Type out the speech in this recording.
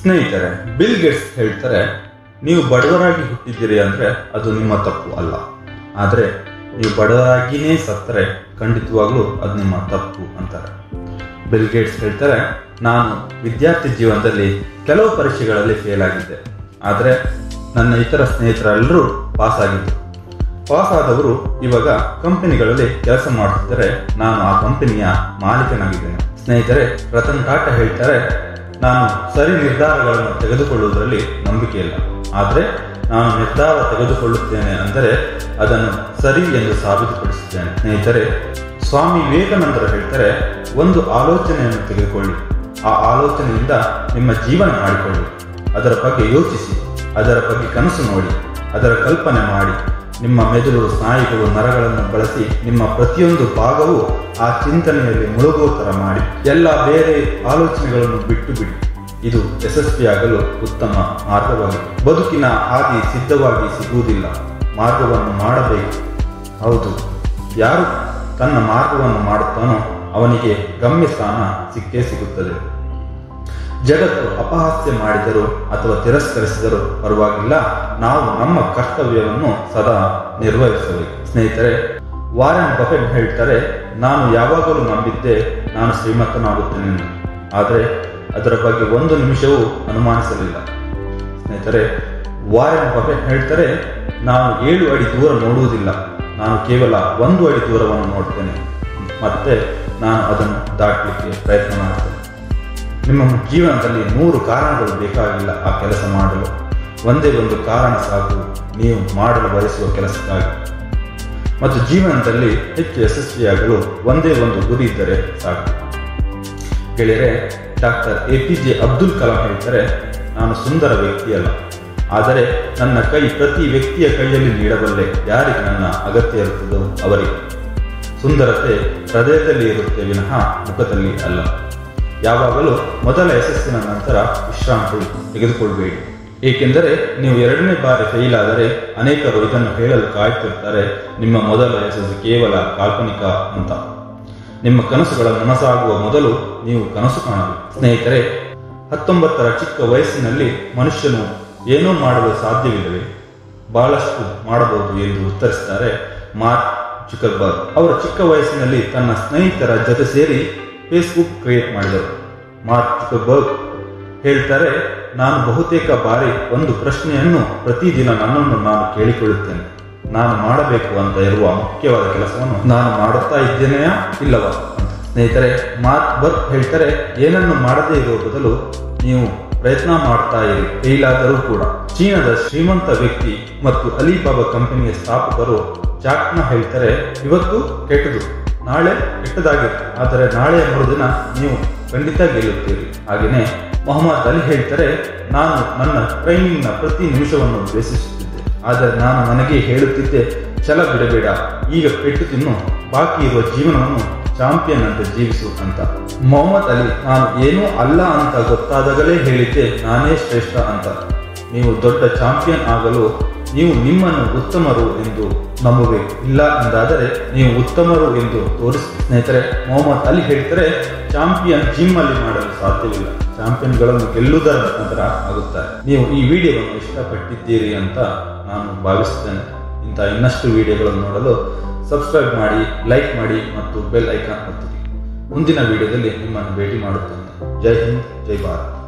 ಸ್ನೇಹಿತರೆ bill Gates ಹೇಳ್ತಾರೆ ನೀವು ಬಡವರಾಗಿ ಹುಟ್ಟಿದ್ದೀರಿ ಅಂದ್ರೆ ಅದು ನಿಮ್ಮ ತಪ್ಪು ಅಲ್ಲ ಆದ್ರೆ ನೀವು ಬಡವರಾಗಿನೇ ಸತ್ತರೆ ಖಂಡಿತವಾಗ್ಲೂ ಅದು ನಿಮ್ಮ ತಪ್ಪು ಅಂತಾರೆ ಬಿಲ್ ಗೇಟ್ಸ್ ಹೇಳ್ತಾರೆ ನಾನು ವಿದ್ಯಾರ್ಥಿ ಜೀವನದಲ್ಲಿ ಕೆಲವು ಪರೀಕ್ಷೆಗಳಲ್ಲಿ ಫೇಲ್ ಆಗಿದ್ದೆ ಆದರೆ ನನ್ನ ಇತರ ಸ್ನೇಹಿತರೆಲ್ಲರೂ ಪಾಸ್ ಆಗಿದ್ದರು ಪಾಸ್ ಆದವರು ಇವಾಗ ಕಂಪನಿಗಳಲ್ಲಿ ಕೆಲಸ ಮಾಡುತ್ತಿದ್ದರೆ ನಾನು ಆ ಕಂಪನಿಯ ಮಾಲೀಕನಾಗಿದ್ದೇನೆ ಸ್ನೇಹಿತರೆ ರತನ್ ಟಾಟಾ ಹೇಳ್ತಾರೆ ನಾನು ಸರಿ ನಿರ್ಧಾರಗಳನ್ನು ತೆಗೆದುಕೊಳ್ಳುವುದರಲ್ಲಿ ನಂಬಿಕೆ ಇಲ್ಲ ಆದರೆ ನಾನು ನಿರ್ಧಾರ ತೆಗೆದುಕೊಳ್ಳುತ್ತೇನೆ ಅಂದರೆ ಅದನ್ನು ಸರಿ ಎಂದು ಸಾಬೀತುಪಡಿಸುತ್ತೇನೆ ಸ್ನೇಹಿತರೆ ಸ್ವಾಮಿ ವಿವೇಕಾನಂದರು ಹೇಳ್ತಾರೆ ಒಂದು ಆಲೋಚನೆಯನ್ನು ತೆಗೆದುಕೊಳ್ಳಿ ಆ ಆಲೋಚನೆಯಿಂದ ನಿಮ್ಮ ಜೀವನ ಮಾಡಿಕೊಳ್ಳಿ ಅದರ ಬಗ್ಗೆ ಯೋಚಿಸಿ ಅದರ ಬಗ್ಗೆ ಕನಸು ನೋಡಿ ಅದರ ಕಲ್ಪನೆ ಮಾಡಿ ನಿಮ್ಮ ಮೆದುಳು ಸ್ನಾಯುಗಳು ನರಗಳನ್ನು ಬಳಸಿ ನಿಮ್ಮ ಪ್ರತಿಯೊಂದು ಭಾಗವು ಆ ಚಿಂತನೆಯಲ್ಲಿ ಮುಳುಗುವ ಥರ ಮಾಡಿ ಎಲ್ಲ ಬೇರೆ ಆಲೋಚನೆಗಳನ್ನು ಬಿಟ್ಟು ಬಿಡಿ ಇದು ಯಶಸ್ವಿಯಾಗಲು ಉತ್ತಮ ಮಾರ್ಗವಾಗಿದೆ ಬದುಕಿನ ಹಾದಿ ಸಿದ್ಧವಾಗಿ ಸಿಗುವುದಿಲ್ಲ ಮಾರ್ಗವನ್ನು ಮಾಡಬೇಕು ಹೌದು ಯಾರು ತನ್ನ ಮಾರ್ಗವನ್ನು ಮಾಡುತ್ತಾನೋ ಅವನಿಗೆ ಗಮ್ಯ ಸ್ಥಾನ ಸಿಕ್ಕೇ ಸಿಗುತ್ತದೆ ಜಗತ್ತು ಅಪಹಾಸ್ಯ ಮಾಡಿದರೂ ಅಥವಾ ತಿರಸ್ಕರಿಸಿದರೂ ಪರವಾಗಿಲ್ಲ ನಾವು ನಮ್ಮ ಕರ್ತವ್ಯವನ್ನು ಸದಾ ನಿರ್ವಹಿಸಬೇಕು ಸ್ನೇಹಿತರೆ ವಾರೆನ್ ಬಫೆಟ್ ಹೇಳ್ತಾರೆ ನಾನು ಯಾವಾಗಲೂ ನಂಬಿದ್ದೆ ನಾನು ಶ್ರೀಮಂತನಾಗುತ್ತೇನೆ ಎಂದು. ಆದರೆ ಅದರ ಬಗ್ಗೆ ಒಂದು ನಿಮಿಷವೂ ಅನುಮಾನಿಸಲಿಲ್ಲ ಸ್ನೇಹಿತರೆ ವಾರೆನ್ ಬಫೆಟ್ ಹೇಳ್ತಾರೆ ನಾನು ಏಳು ಅಡಿ ದೂರ ನೋಡುವುದಿಲ್ಲ ನಾನು ಕೇವಲ ಒಂದು ಅಡಿ ದೂರವನ್ನು ನೋಡ್ತೇನೆ ಮತ್ತೆ ನಾನು ಅದನ್ನು ದಾಟಲಿಕ್ಕೆ ಪ್ರಯತ್ನ ಮಾಡ್ತೇನೆ ನಿಮ್ಮ ಜೀವನದಲ್ಲಿ ನೂರು ಕಾರಣಗಳು ಬೇಕಾಗಿಲ್ಲ ಆ ಕೆಲಸ ಮಾಡಲು ಒಂದೇ ಒಂದು ಕಾರಣ ಸಾಕು ನೀವು ಮಾಡಲು ಬಯಸುವ ಕೆಲಸಕ್ಕಾಗಿ ಮತ್ತು ಜೀವನದಲ್ಲಿ ಹೆಚ್ಚು ಯಶಸ್ವಿಯಾಗಲು ಒಂದೇ ಒಂದು ಗುರಿ ಇದ್ದರೆ ಸಾಕು ಗೆಳೆಯರೆ doctor A P J Abdul Kalam ಹೇಳ್ತಾರೆ ನಾನು ಸುಂದರ ವ್ಯಕ್ತಿಯಲ್ಲ ಆದರೆ ನನ್ನ ಕೈ ಪ್ರತಿ ವ್ಯಕ್ತಿಯ ಕೈಯಲ್ಲಿ ನೀಡಬಲ್ಲೆ ಯಾರಿಗೆ ನನ್ನ ಅಗತ್ಯ ಇರುತ್ತದೋ ಅವರಿಗೆ ಸುಂದರತೆ ಹೃದಯದಲ್ಲಿ ಇರುತ್ತೆ ವಿನಃ ಮುಖದಲ್ಲಿ ಅಲ್ಲ ಯಾವಾಗಲೂ ಮೊದಲ ಯಶಸ್ಸಿನ ನಂತರ ವಿಶ್ರಾಂತಿ ತೆಗೆದುಕೊಳ್ಬೇಡಿ ಏಕೆಂದರೆ ನೀವು ಎರಡನೇ ಬಾರಿ ಫೇಲ್ ಆದರೆ ಅನೇಕರು ಇದನ್ನು ಹೇಳಲು ಕಾಯುತ್ತಿರ್ತಾರೆ ನಿಮ್ಮ ಮೊದಲ ಯಶಸ್ಸು ಕೇವಲ ಕಾಲ್ಪನಿಕ ಅಂತ ನಿಮ್ಮ ಕನಸುಗಳ ನನಸಾಗುವ ಮೊದಲು ನೀವು ಕನಸು ಕಾಣಬೇಕು ಸ್ನೇಹಿತರೆ ಹತ್ತೊಂಬತ್ತರ ಚಿಕ್ಕ ವಯಸ್ಸಿನಲ್ಲಿ ಮನುಷ್ಯನು ಏನೂ ಮಾಡಲು ಸಾಧ್ಯವಿಲ್ಲವೇ ಬಹಳಷ್ಟು ಮಾಡಬಹುದು ಎಂದು ಉತ್ತರಿಸುತ್ತಾರೆ ಮಾರ್ಕ್ ಜುಕರ್ಬರ್ಗ್ ಅವರು ಚಿಕ್ಕ ವಯಸ್ಸಿನಲ್ಲಿ ತನ್ನ ಸ್ನೇಹಿತರ ಜೊತೆ ಸೇರಿ ಫೇಸ್ಬುಕ್ ಕ್ರಿಯೇಟ್ ಮಾಡಿದರು ಮಾರ್ಕ್ ಜುಕರ್ಬರ್ಗ್ ಹೇಳ್ತಾರೆ ನಾನು ಬಹುತೇಕ ಬಾರಿ ಒಂದು ಪ್ರಶ್ನೆಯನ್ನು ಪ್ರತಿದಿನ ನನ್ನನ್ನು ನಾನು ಕೇಳಿಕೊಳ್ಳುತ್ತೇನೆ ನಾನು ಮಾಡಬೇಕು ಅಂತ ಇರುವ ಮುಖ್ಯವಾದ ಕೆಲಸವನ್ನು ನಾನು ಮಾಡುತ್ತಾ ಇದ್ದೇನೆಯಾ ಇಲ್ಲವಾ ಅಂತ ಸ್ನೇಹಿತರೆ ಮಾರ್ಕ್ ಬರ್ಕ್ ಹೇಳ್ತಾರೆ ಏನನ್ನು ಮಾಡದೇ ಇರುವ ಬದಲು ನೀವು ಪ್ರಯತ್ನ ಮಾಡ್ತಾ ಇರಿ ಫೇಲ್ ಆದರೂ ಕೂಡ ಚೀನಾದ ಶ್ರೀಮಂತ ವ್ಯಕ್ತಿ ಮತ್ತು ಅಲಿಬಾಬಾ ಕಂಪನಿಯ ಸ್ಥಾಪಕರು ಜಾಕ್ನ ಹೇಳ್ತಾರೆ ಇವತ್ತು ಕೆಟ್ಟದು ನಾಳೆ ಕೆಟ್ಟದಾಗಿರುತ್ತೆ ಆದರೆ ನಾಳೆಯ ಮರುದಿನ ನೀವು ಖಂಡಿತ ಗೆಲ್ಲುತ್ತೀರಿ ಹಾಗೆಯೇ ಮೊಹಮ್ಮದ್ ಅಲಿ ಹೇಳ್ತಾರೆ ನಾನು ನನ್ನ ಟ್ರೈನಿಂಗ್ನ ಪ್ರತಿ ನಿಮಿಷವನ್ನು ದ್ವೇಷಿಸುತ್ತಿದ್ದೆ ಆದರೆ ನಾನು ನನಗೆ ಹೇಳುತ್ತಿದ್ದೆ ಛಲ ಬಿಡಬೇಡ ಈಗ ಪೆಟ್ಟು ತಿನ್ನು ಬಾಕಿ ಇರುವ ಜೀವನವನ್ನು ಚಾಂಪಿಯನ್ ಅಂತ ಜೀವಿಸು ಅಂತ ಮೊಹಮ್ಮದ್ ಅಲಿ ನಾನು ಏನೂ ಅಲ್ಲ ಅಂತ ಗೊತ್ತಾದಾಗಲೇ ಹೇಳಿದ್ದೆ ನಾನೇ ಶ್ರೇಷ್ಠ ಅಂತ ನೀವು ದೊಡ್ಡ ಚಾಂಪಿಯನ್ ಆಗಲು ನೀವು ನಿಮ್ಮನ್ನು ಉತ್ತಮರು ಎಂದು ನಂಬಬೇಕು ಇಲ್ಲ ಎಂದಾದರೆ ನೀವು ಉತ್ತಮರು ಎಂದು ತೋರಿಸಿ ಸ್ನೇಹಿತರೆ ಮೊಹಮ್ಮದ್ ಅಲಿ ಹೇಳ್ತಾರೆ ಚಾಂಪಿಯನ್ ಜಿಮ್ ಅಲ್ಲಿ ಮಾಡಲು ಸಾಧ್ಯವಿಲ್ಲ ಚಾಂಪಿಯನ್ಗಳನ್ನು ಗೆಲ್ಲುವುದರ ನಂತರ ಆಗುತ್ತಾರೆ ನೀವು ಈ ವಿಡಿಯೋವನ್ನು ಇಷ್ಟಪಟ್ಟಿದ್ದೀರಿ ಅಂತ ನಾನು ಭಾವಿಸುತ್ತೇನೆ ಇಂಥ ಇನ್ನಷ್ಟು ವಿಡಿಯೋಗಳನ್ನು ನೋಡಲು ಸಬ್ಸ್ಕ್ರೈಬ್ ಮಾಡಿ ಲೈಕ್ ಮಾಡಿ ಮತ್ತು ಬೆಲ್ ಐಕಾನ್ ಒತ್ತಿರಿ ಮುಂದಿನ ವಿಡಿಯೋದಲ್ಲಿ ನಿಮ್ಮನ್ನು ಭೇಟಿ ಮಾಡುತ್ತೇನೆ ಜೈ ಹಿಂದ್ ಜೈ ಭಾರತ್